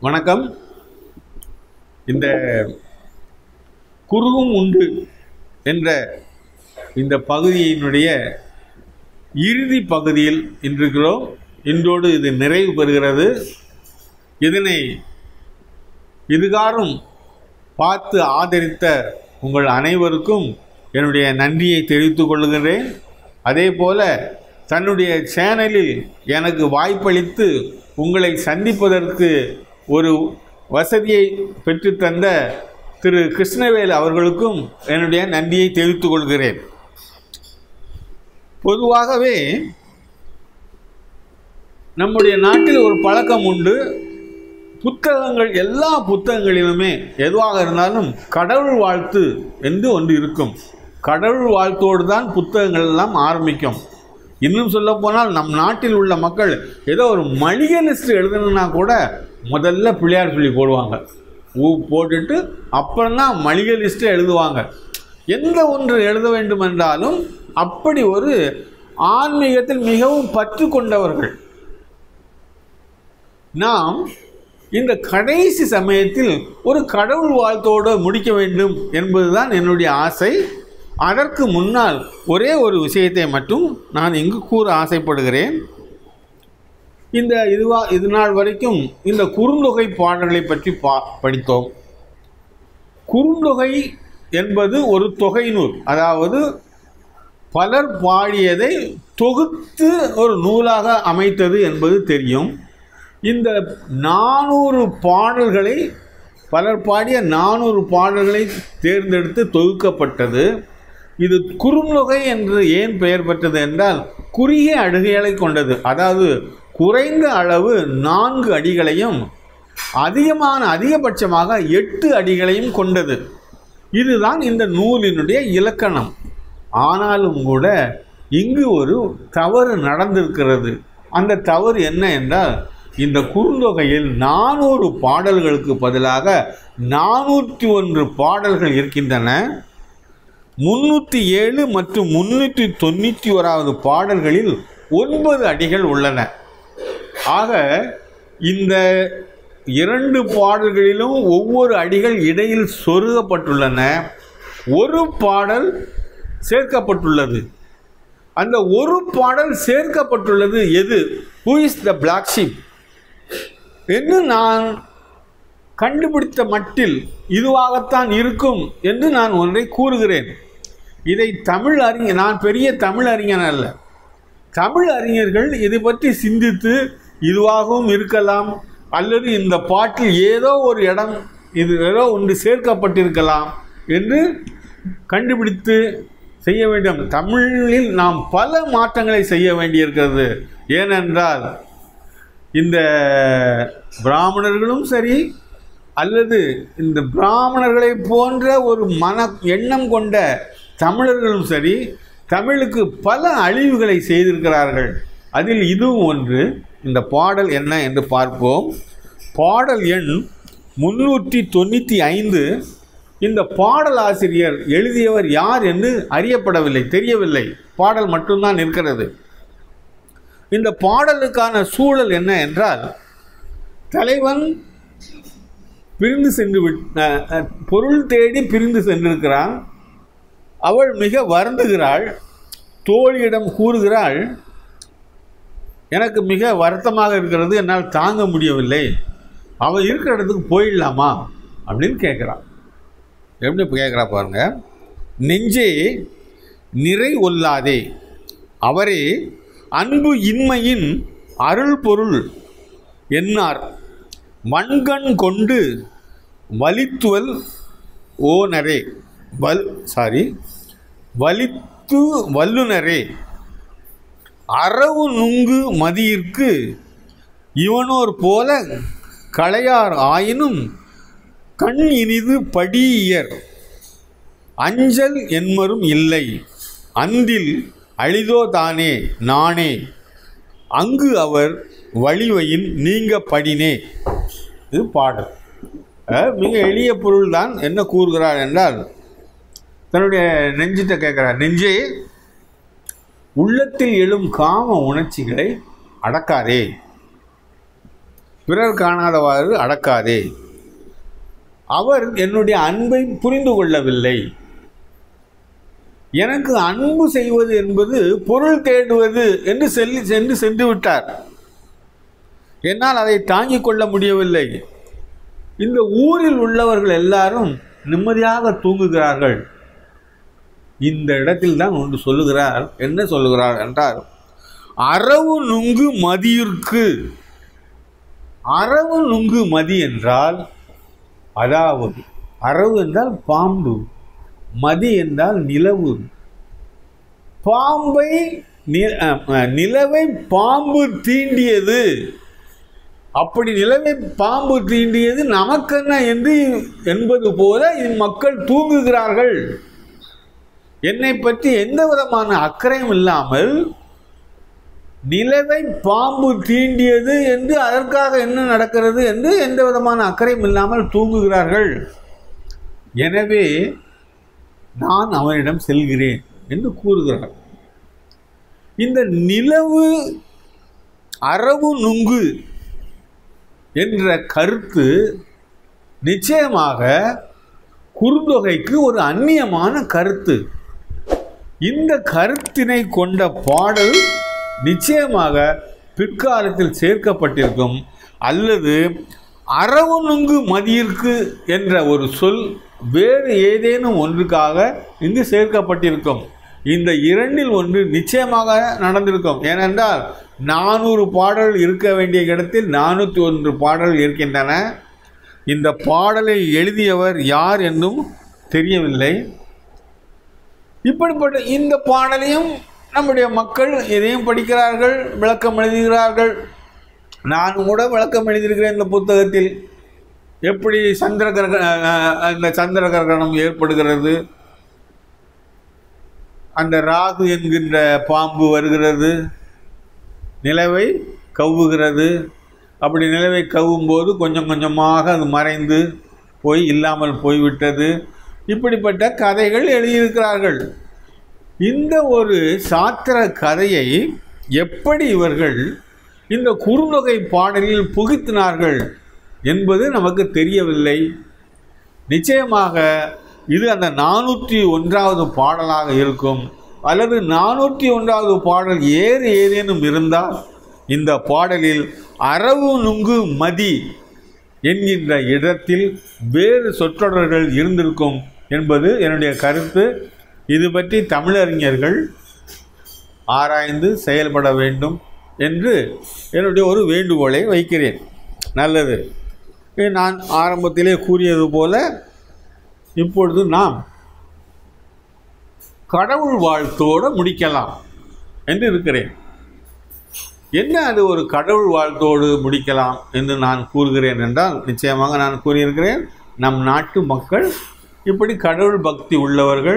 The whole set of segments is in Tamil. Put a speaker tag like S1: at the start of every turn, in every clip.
S1: வணக்கம் இந்த குருவும் உண்டு என்ற இந்த பகுதியினுடைய இறுதி பகுதியில் இன்றிருக்கிறோம் இன்றோடு இது நிறைவு பெறுகிறது இதனை இதுகாரும் பார்த்து ஆதரித்த உங்கள் அனைவருக்கும் என்னுடைய நன்றியை தெரிவித்துக் கொள்கிறேன் அதே போல தன்னுடைய சேனலில் எனக்கு வாய்ப்பளித்து உங்களை சந்திப்பதற்கு ஒரு வசதியை பெற்றுத்தந்த திரு கிருஷ்ணவேல் அவர்களுக்கும் என்னுடைய நன்றியை தெரிவித்துக் கொள்கிறேன் பொதுவாகவே நம்முடைய நாட்டில் ஒரு பழக்கம் உண்டு புத்தகங்கள் எல்லா புத்தகங்களிலுமே எதுவாக இருந்தாலும் கடவுள் வாழ்த்து என்று ஒன்று இருக்கும் கடவுள் வாழ்த்தோடு தான் புத்தகங்கள் எல்லாம் ஆரம்பிக்கும் இன்னும் சொல்லப்போனால் நம் நாட்டில் உள்ள மக்கள் ஏதோ ஒரு மளிகை லிஸ்ட் எழுதணுன்னா கூட முதல்ல பிள்ளையார் சொல்லி போடுவாங்க ஊ போட்டுட்டு அப்புறம்தான் மளிகை லிஸ்ட்டை எழுதுவாங்க எந்த ஒன்று எழுத வேண்டும் என்றாலும் அப்படி ஒரு ஆன்மீகத்தில் மிகவும் பற்று கொண்டவர்கள் நாம் இந்த கடைசி சமயத்தில் ஒரு கடவுள் வாழ்த்தோடு முடிக்க வேண்டும் என்பதுதான் என்னுடைய ஆசை அதற்கு முன்னால் ஒரே ஒரு விஷயத்தை மட்டும் நான் இங்கு கூற ஆசைப்படுகிறேன் இந்த இதுவா இது நாள் வரைக்கும் இந்த குறுந்தொகை பாடல்களை பற்றி பா படித்தோம் குறுந்தொகை என்பது ஒரு தொகை நூல் அதாவது பலர் பாடியதை தொகுத்து ஒரு நூலாக அமைத்தது என்பது தெரியும் இந்த நானூறு பாடல்களை பலர் பாடிய நானூறு பாடல்களை தேர்ந்தெடுத்து தொகுக்கப்பட்டது இது குறுந்தொகை என்று ஏன் பெயர் பெற்றது என்றால் குறுகிய அடுகைகளை கொண்டது அதாவது குறைந்த அளவு நான்கு அடிகளையும் அதிகமான அதிகபட்சமாக எட்டு அடிகளையும் கொண்டது இதுதான் இந்த நூலினுடைய இலக்கணம் ஆனாலும் கூட இங்கு ஒரு தவறு நடந்திருக்கிறது அந்த தவறு என்ன என்றால் இந்த குறுந்தொகையில் நானூறு பாடல்களுக்கு பதிலாக நானூற்றி ஒன்று பாடல்கள் இருக்கின்றன முன்னூற்றி ஏழு மற்றும் முன்னூற்றி தொண்ணூற்றி ஓராவது பாடல்களில் ஒன்பது அடிகள் உள்ளன ஆக இந்த இரண்டு பாடல்களிலும் ஒவ்வொரு அடிகள் இடையில் சொருகப்பட்டுள்ளன ஒரு பாடல் சேர்க்கப்பட்டுள்ளது அந்த ஒரு பாடல் சேர்க்கப்பட்டுள்ளது எது who is the black sheep என்று நான் கண்டுபிடித்த மட்டில் இதுவாகத்தான் இருக்கும் என்று நான் ஒன்றை கூறுகிறேன் இதை தமிழ் அறிஞர் நான் பெரிய தமிழ் அறிஞன் அல்ல தமிழ் அறிஞர்கள் இதை பற்றி சிந்தித்து இதுவாகவும் இருக்கலாம் அல்லது இந்த பாட்டில் ஏதோ ஒரு இடம் இது ஏதோ ஒன்று சேர்க்கப்பட்டிருக்கலாம் என்று கண்டுபிடித்து செய்ய வேண்டும் தமிழில் நாம் பல மாற்றங்களை செய்ய வேண்டியிருக்கிறது ஏனென்றால் இந்த பிராமணர்களும் சரி அல்லது இந்த பிராமணர்களை போன்ற ஒரு மன எண்ணம் கொண்ட தமிழர்களும் சரி தமிழுக்கு பல அழிவுகளை செய்திருக்கிறார்கள் அதில் இதுவும் ஒன்று இந்த பாடல் என்ன என்று பார்ப்போம் பாடல் எண் முன்னூற்றி தொண்ணூற்றி ஐந்து இந்த பாடல் ஆசிரியர் எழுதியவர் யார் என்று அறியப்படவில்லை தெரியவில்லை பாடல் மட்டும்தான் இருக்கிறது இந்த பாடலுக்கான சூழல் என்ன என்றால் தலைவன் பிரிந்து சென்று விட் அஹ், அஹ், பொருள் தேடி பிரிந்து சென்றிருக்கிறான் அவள் மிக வருந்துகிறாள் தோழியிடம் கூறுகிறாள் எனக்கு மிக வருத்தமாக இருக்கிறது என்னால் தாங்க முடியவில்லை அவள் இருக்கிற இடத்துக்கு போயிடலாமா அப்படின்னு கேட்குறான் எப்படி கேட்குறா பாருங்க நெஞ்சே நிறை ஒல்லாதே அவரே அன்பு இன்மையின் அருள் பொருள் என்னார் வன்கண் கொண்டு வலித்துவல் ஓனரே வல் சாரி வலித்து வல்லுனரே அரவு நுங்கு மதியிற்கு இவனோர் போல களையார் ஆயினும் கண் இனிது படியர் அஞ்சல் என்மரும் இல்லை அந்தில் அழிதோ தானே நானே அங்கு அவர் வழிவையின் நீங்க படினே இது பாடல் அஹ், மிக எளிய பொருள்தான் என்ன கூறுகிறார் என்றால் தன்னுடைய நெஞ்சிட்ட கேட்குறார் நெஞ்சே உள்ளத்தில் எழும் காம உணர்ச்சிகளை அடக்காதே பிறர் காணாதவாறு அடக்காதே அவர் என்னுடைய அன்பை புரிந்து கொள்ளவில்லை எனக்கு அன்பு செய்வது என்பது பொருள் தேடுவது என்று செல்லி சென்று சென்று விட்டார் என்னால் அதை தாங்கிக் கொள்ள முடியவில்லை இந்த ஊரில் உள்ளவர்கள் எல்லாரும் நிம்மதியாக தூங்குகிறார்கள் இந்த இடத்தில் தான் ஒன்று சொல்லுகிறார் என்ன சொல்லுகிறார் என்றால் அரவு நுங்கு மதியிற்கு அரவு நுங்கு மதி என்றால் அதாவது அரவு என்றால் பாம்பு மதி என்றால் நிலவு பாம்பை நி- அஹ், அஹ், நிலவை பாம்பு தீண்டியது அப்படி நிலவை பாம்பு தீண்டியது நமக்கென்ன என்று என்பது போல மக்கள் தூங்குகிறார்கள் என்னை பற்றி எந்த விதமான அக்கறையும் இல்லாமல் நிலவை பாம்பு தீண்டியது என்று அதற்காக என்ன நடக்கிறது என்று எந்த விதமான அக்கறையும் இல்லாமல் தூங்குகிறார்கள் எனவே நான் அவனிடம் செல்கிறேன் என்று கூறுகிறார் இந்த நிலவு அரவு நுங்கு என்ற கருத்து நிச்சயமாக குறுந்தொகைக்கு ஒரு அந்நியமான கருத்து இந்த கருத்தினை கொண்ட பாடல் நிச்சயமாக பிற்காலத்தில் சேர்க்கப்பட்டிருக்கும் அல்லது அரவணுங்கு மதியிற்கு என்ற ஒரு சொல் வேறு ஏதேனும் ஒன்றுக்காக இங்கு சேர்க்கப்பட்டிருக்கும் இந்த இரண்டில் ஒன்று நிச்சயமாக நடந்திருக்கும் ஏனென்றால் நானூறு பாடல் இருக்க வேண்டிய இடத்தில் நானூற்றி ஒன்று பாடல் இருக்கின்றன இந்த பாடலை எழுதியவர் யார் என்னும் தெரியவில்லை இப்படிப்பட்ட இந்த பாடலையும் நம்முடைய மக்கள் இதையும் படிக்கிறார்கள் விளக்கம் எழுதுகிறார்கள் நான் கூட விளக்கம் எழுதியிருக்கிறேன் இந்த புத்தகத்தில் எப்படி சந்திர கிரக அஹ், அந்த சந்திர கிரகணம் ஏற்படுகிறது அந்த ராகு என்கின்ற பாம்பு வருகிறது நிலவை கவ்வுகிறது அப்படி நிலவை கவ்வும் போது கொஞ்சம் கொஞ்சமாக அது மறைந்து போய் இல்லாமல் போய்விட்டது இப்படிப்பட்ட கதைகள் எழுதியிருக்கிறார்கள் இந்த ஒரு சாத்திர கதையை எப்படி இவர்கள் இந்த குறுந்தொகை பாடலில் புகுத்தினார்கள் என்பது நமக்கு தெரியவில்லை நிச்சயமாக இது அந்த நானூற்றி ஒன்றாவது பாடலாக இருக்கும் அல்லது நானூற்றி ஒன்றாவது பாடல் ஏறு ஏதேனும் இருந்தால் இந்த பாடலில் அரவு நுங்கு மதி என்கின்ற இடத்தில் வேறு சொற்றொடர்கள் இருந்திருக்கும் என்பது என்னுடைய கருத்து இது பற்றி தமிழறிஞர்கள் ஆராய்ந்து செயல்பட வேண்டும் என்று என்னுடைய ஒரு வேண்டுகோளை வைக்கிறேன் நல்லது இது நான் ஆரம்பத்திலே கூறியது போல இப்பொழுது நாம் கடவுள் வாழ்த்தோடு முடிக்கலாம் என்று இருக்கிறேன் என்ன அது ஒரு கடவுள் வாழ்த்தோடு முடிக்கலாம் என்று நான் கூறுகிறேன் என்றால் நிச்சயமாக நான் கூறியிருக்கிறேன் நம் நாட்டு மக்கள் இப்படி கடவுள் பக்தி உள்ளவர்கள்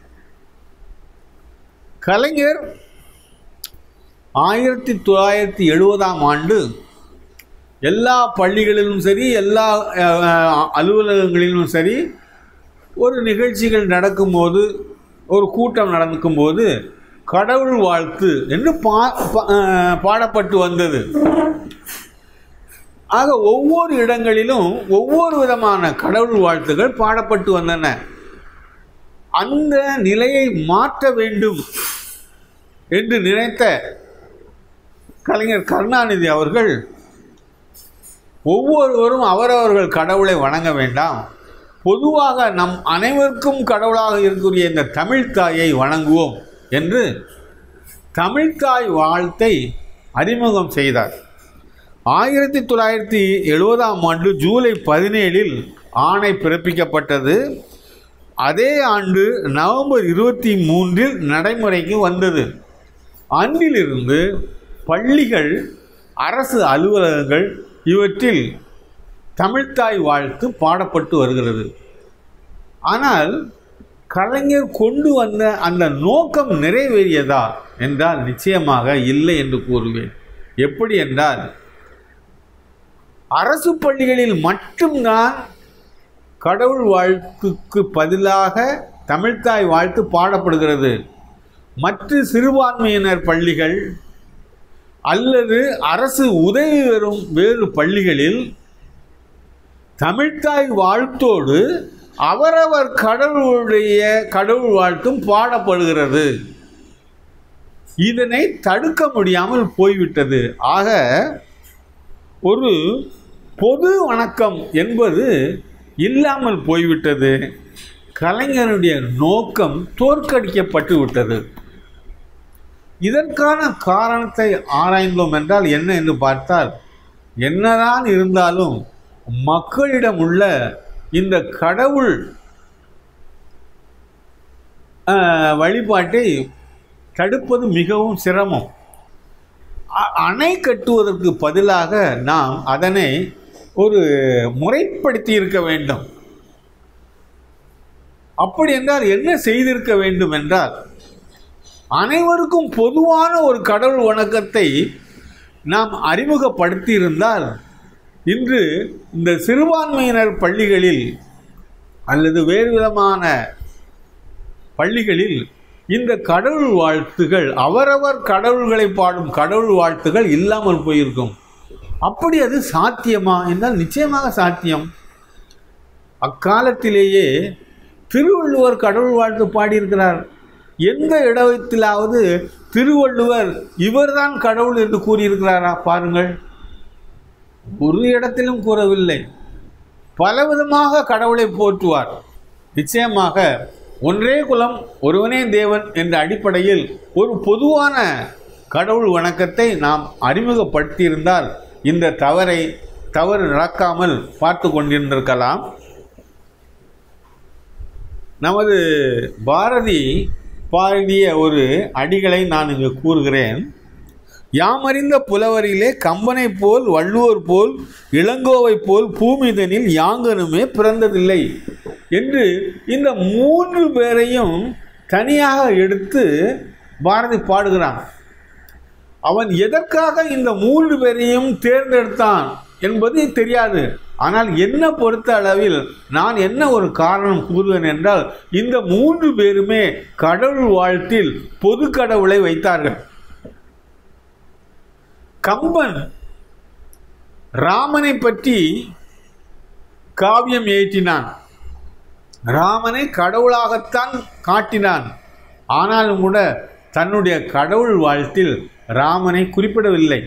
S1: கலைஞர் ஆயிரத்தி தொள்ளாயிரத்தி எழுபதாம் ஆண்டு எல்லா பள்ளிகளிலும் சரி எல்லா அஹ், அஹ், அலுவலகங்களிலும் சரி ஒரு நிகழ்ச்சிகள் நடக்கும்போது ஒரு கூட்டம் நடக்கும்போது கடவுள் வாழ்த்து என்று பா பா- அஹ், பாடப்பட்டு வந்தது ஆக ஒவ்வொரு இடங்களிலும் ஒவ்வொரு விதமான கடவுள் வாழ்த்துகள் பாடப்பட்டு வந்தன அந்த நிலையை மாற்ற வேண்டும் என்று நினைத்த கலைஞர் கருணாநிதி அவர்கள் ஒவ்வொருவரும் அவரவர்கள் கடவுளை வணங்க வேண்டாம் பொதுவாக நம் அனைவருக்கும் கடவுளாக இருக்கக்கூடிய இந்த தமிழ் தாயை வணங்குவோம் என்று தமிழ்த்தாய் வாழ்த்தை அறிமுகம் செய்தார் ஆயிரத்தி தொள்ளாயிரத்தி எழுபதாம் ஆண்டு ஜூலை பதினேழில் ஆணை பிறப்பிக்கப்பட்டது அதே ஆண்டு நவம்பர் இருபத்தி மூன்றில் நடைமுறைக்கு வந்தது அன்றிலிருந்து பள்ளிகள் அரசு அலுவலகங்கள் இவற்றில் தமிழ்த்தாய் வாழ்த்து பாடப்பட்டு வருகிறது ஆனால் கலைஞர் கொண்டு வந்த அந்த நோக்கம் நிறைவேறியதா என்றால் நிச்சயமாக இல்லை என்று கூறுவேன் எப்படி என்றால் அரசு பள்ளிகளில் மட்டும்தான் கடவுள் வாழ்த்துக்கு பதிலாக தமிழ்த்தாய் வாழ்த்து பாடப்படுகிறது மற்ற சிறுபான்மையினர் பள்ளிகள் அல்லது அரசு உதவி பெறும் வேறு பள்ளிகளில் தமிழ்த்தாய் வாழ்த்தோடு அவரவர் கடவுளுடைய கடவுள் வாழ்த்தும் பாடப்படுகிறது இதனை தடுக்க முடியாமல் போய்விட்டது ஆக ஒரு பொது வணக்கம் என்பது இல்லாமல் போய்விட்டது கலைஞருடைய நோக்கம் தோற்கடிக்கப்பட்டு விட்டது இதற்கான காரணத்தை ஆராய்ந்தோம் என்றால் என்ன என்று பார்த்தால் என்னதான் இருந்தாலும் மக்களிடம் உள்ள இந்த கடவுள் ஆஹ், வழிபாட்டை தடுப்பது மிகவும் சிரமம் அ- அணை கட்டுவதற்கு பதிலாக நாம் அதனை ஒரு முறைப்படுத்தி இருக்க வேண்டும் அப்படி என்றால் என்ன செய்திருக்க வேண்டும் என்றால் அனைவருக்கும் பொதுவான ஒரு கடவுள் வணக்கத்தை நாம் அறிமுகப்படுத்தி இருந்தால் இன்று இந்த சிறுபான்மையினர் பள்ளிகளில் அல்லது வேறு விதமான பள்ளிகளில் இந்த கடவுள் வாழ்த்துகள் அவரவர் கடவுள்களை பாடும் கடவுள் வாழ்த்துகள் இல்லாமல் போயிருக்கும் அப்படி அது சாத்தியமா என்றால் நிச்சயமாக சாத்தியம் அக்காலத்திலேயே திருவள்ளுவர் கடவுள் வாழ்த்து பாடியிருக்கிறார் எந்த இடத்திலாவது திருவள்ளுவர் இவர்தான் கடவுள் என்று கூறியிருக்கிறாரா பாருங்கள் ஒரு இடத்திலும் கூறவில்லை பலவிதமாக கடவுளை போற்றுவார் நிச்சயமாக ஒன்றே குலம் ஒருவனே தேவன் என்ற அடிப்படையில் ஒரு பொதுவான கடவுள் வணக்கத்தை நாம் அறிமுகப்படுத்தியிருந்தால் இந்த தவறை தவறு நடக்காமல் பார்த்து கொண்டிருந்திருக்கலாம் நமது பாரதி பாடிய ஒரு அடிகளை நான் இங்கு கூறுகிறேன் யாமறிந்த புலவரிலே கம்பனை போல் வள்ளுவர் போல் இளங்கோவை போல் பூமிதனில் யாங்கனுமே பிறந்ததில்லை என்று இந்த மூன்று பேரையும் தனியாக எடுத்து பாரதி பாடுகிறான் அவன் எதற்காக இந்த மூன்று பேரையும் தேர்ந்தெடுத்தான் என்பது தெரியாது ஆனால் என்ன பொறுத்த அளவில் நான் என்ன ஒரு காரணம் கூறுவேன் என்றால் இந்த மூன்று பேருமே கடவுள் வாழ்த்தில் பொது கடவுளை வைத்தார்கள் கம்பன் ராமனை பற்றி காவியம் ஏற்றினான் ராமனை கடவுளாகத்தான் காட்டினான் ஆனாலும் கூட தன்னுடைய கடவுள் வாழ்த்தில் ராமனை குறிப்பிடவில்லை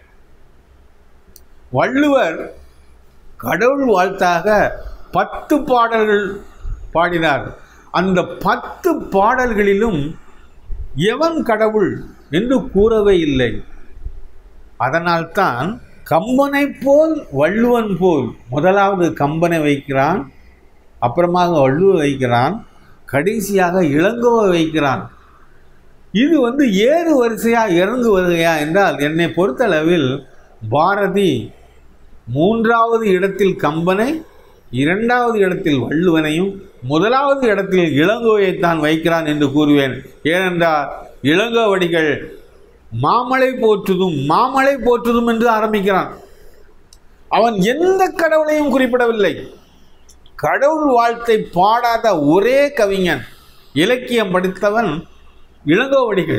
S1: வள்ளுவர் கடவுள் வாழ்த்தாக பத்து பாடல்கள் பாடினார் அந்த பத்து பாடல்களிலும் எவன் கடவுள் என்று கூறவே இல்லை அதனால்தான் கம்பனை போல் வள்ளுவன் போல் முதலாவது கம்பனை வைக்கிறான் அப்புறமாக வள்ளுவ வைக்கிறான் கடைசியாக இளங்கோவை வைக்கிறான் இது வந்து ஏறு வரிசையா இறங்கு வருகையா என்றால் என்னை பொறுத்தளவில் பாரதி மூன்றாவது இடத்தில் கம்பனை இரண்டாவது இடத்தில் வள்ளுவனையும் முதலாவது இடத்தில் இளங்கோவைத்தான் வைக்கிறான் என்று கூறுவேன் ஏனென்றால் இளங்கோவடிகள் மாமலை போற்றுதும் மாமலை போற்றுதும் என்று ஆரம்பிக்கிறான் அவன் எந்த கடவுளையும் குறிப்பிடவில்லை கடவுள் வாழ்த்தை பாடாத ஒரே கவிஞன் இலக்கியம் படித்தவன் இளங்கோவடிகள்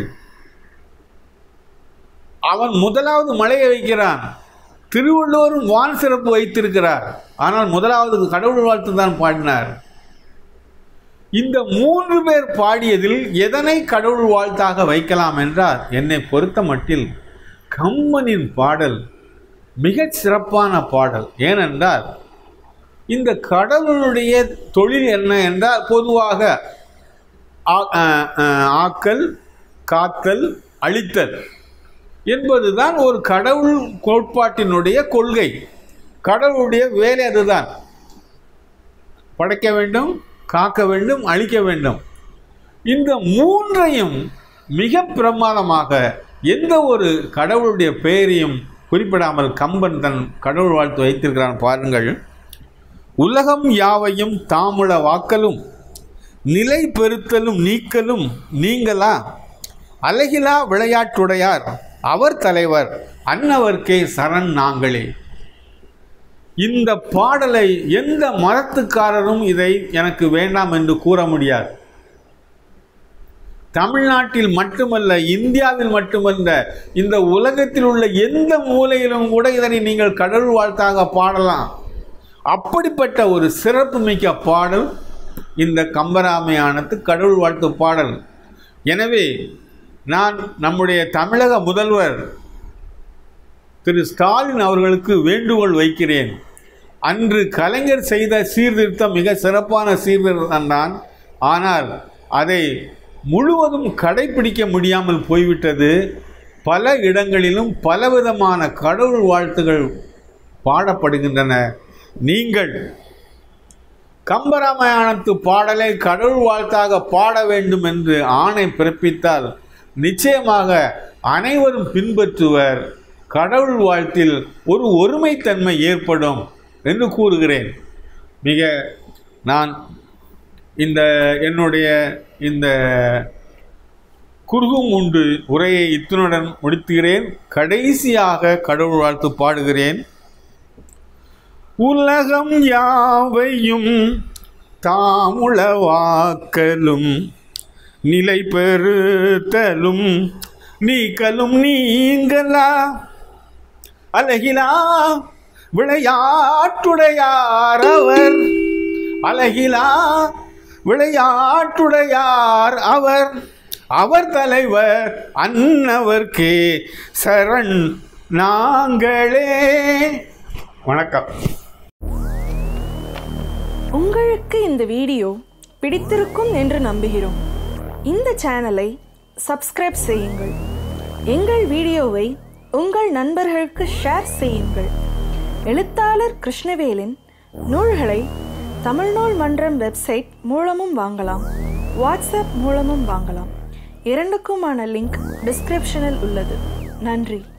S1: அவன் முதலாவது மலையை வைக்கிறான் திருவள்ளுவரும் வான் சிறப்பு வைத்திருக்கிறார் ஆனால் முதலாவது கடவுள் வாழ்த்து தான் பாடினார் இந்த மூன்று பேர் பாடியதில் எதனை கடவுள் வாழ்த்தாக வைக்கலாம் என்றால் என்னை பொறுத்த மட்டில் கம்பனின் பாடல் மிகச் சிறப்பான பாடல் ஏனென்றால் இந்த கடவுளுடைய தொழில் என்ன என்றால் பொதுவாக ஆ- ஆ- ஆ- ஆக்கல் காத்தல் அழித்தல் என்பதுதான் ஒரு கடவுள் கோட்பாட்டினுடைய கொள்கை கடவுளுடைய வேலை அதுதான் படைக்க வேண்டும் காக்க வேண்டும் அழிக்க வேண்டும் இந்த மூன்றையும் மிக பிரமாதமாக எந்த ஒரு கடவுளுடைய பெயரையும் குறிப்பிடாமல் கம்பன் தன் கடவுள் வாழ்த்து வைத்திருக்கிறான் பாருங்கள் உலகம் யாவையும் தாமுள வாக்கலும் நிலை பெறுத்தலும் நீக்கலும் நீங்களா அழகிலா விளையாட்டுடையார் அவர் தலைவர் அன்னவர்க்கே சரண் நாங்களே இந்த பாடலை எந்த மதத்துக்காரரும் இதை எனக்கு வேண்டாம் என்று கூற முடியாது தமிழ்நாட்டில் மட்டுமல்ல இந்தியாவில் மட்டுமல்ல இந்த உலகத்தில் உள்ள எந்த மூலையிலும் கூட இதனை நீங்கள் கடவுள் வாழ்த்தாக பாடலாம் அப்படிப்பட்ட ஒரு சிறப்புமிக்க பாடல் இந்த கம்பராமாயணத்து கடவுள் வாழ்த்து பாடல் எனவே நான் நம்முடைய தமிழக முதல்வர் திரு ஸ்டாலின் அவர்களுக்கு வேண்டுகோள் வைக்கிறேன் அன்று கலைஞர் செய்த சீர்திருத்தம் மிக சிறப்பான சீர்திருத்தம் தான் ஆனால் அதை முழுவதும் கடைபிடிக்க முடியாமல் போய்விட்டது பல இடங்களிலும் பலவிதமான கடவுள் வாழ்த்துகள் பாடப்படுகின்றன நீங்கள் கம்பராமாயணத்து பாடலை கடவுள் வாழ்த்தாக பாட வேண்டும் என்று ஆணை பிறப்பித்தால் நிச்சயமாக அனைவரும் பின்பற்றுவர் கடவுள் வாழ்த்தில் ஒரு ஒருமைத்தன்மை ஏற்படும் என்று கூறுகிறேன் மிக நான் இந்த என்னுடைய இந்த குறுகும் உண்டு உரையை இத்துணுடன் முடித்துகிறேன் கடைசியாக கடவுள் வாழ்த்து பாடுகிறேன் உலகம் யாவையும் தாமுளவாக்கலும் நிலை பெறுத்தலும் நீக்கலும் நீங்களா அழகிலா விளையாட்டுடையார் அவர் அழகிலா விளையாட்டுடையார் அவர் அவர் தலைவர் அன்னவர்க்கே சரண் நாங்களே வணக்கம்
S2: உங்களுக்கு இந்த வீடியோ பிடித்திருக்கும் என்று நம்புகிறோம் இந்த சேனலை சப்ஸ்கிரைப் செய்யுங்கள் எங்கள் வீடியோவை உங்கள் நண்பர்களுக்கு ஷேர் செய்யுங்கள் எழுத்தாளர் கிருஷ்ணவேலின் நூல்களை தமிழ்நூல் மன்றம் வெப்சைட் மூலமும் வாங்கலாம் வாட்ஸ்அப் மூலமும் வாங்கலாம் இரண்டுக்குமான லிங்க் டிஸ்கிரிப்ஷனில் உள்ளது நன்றி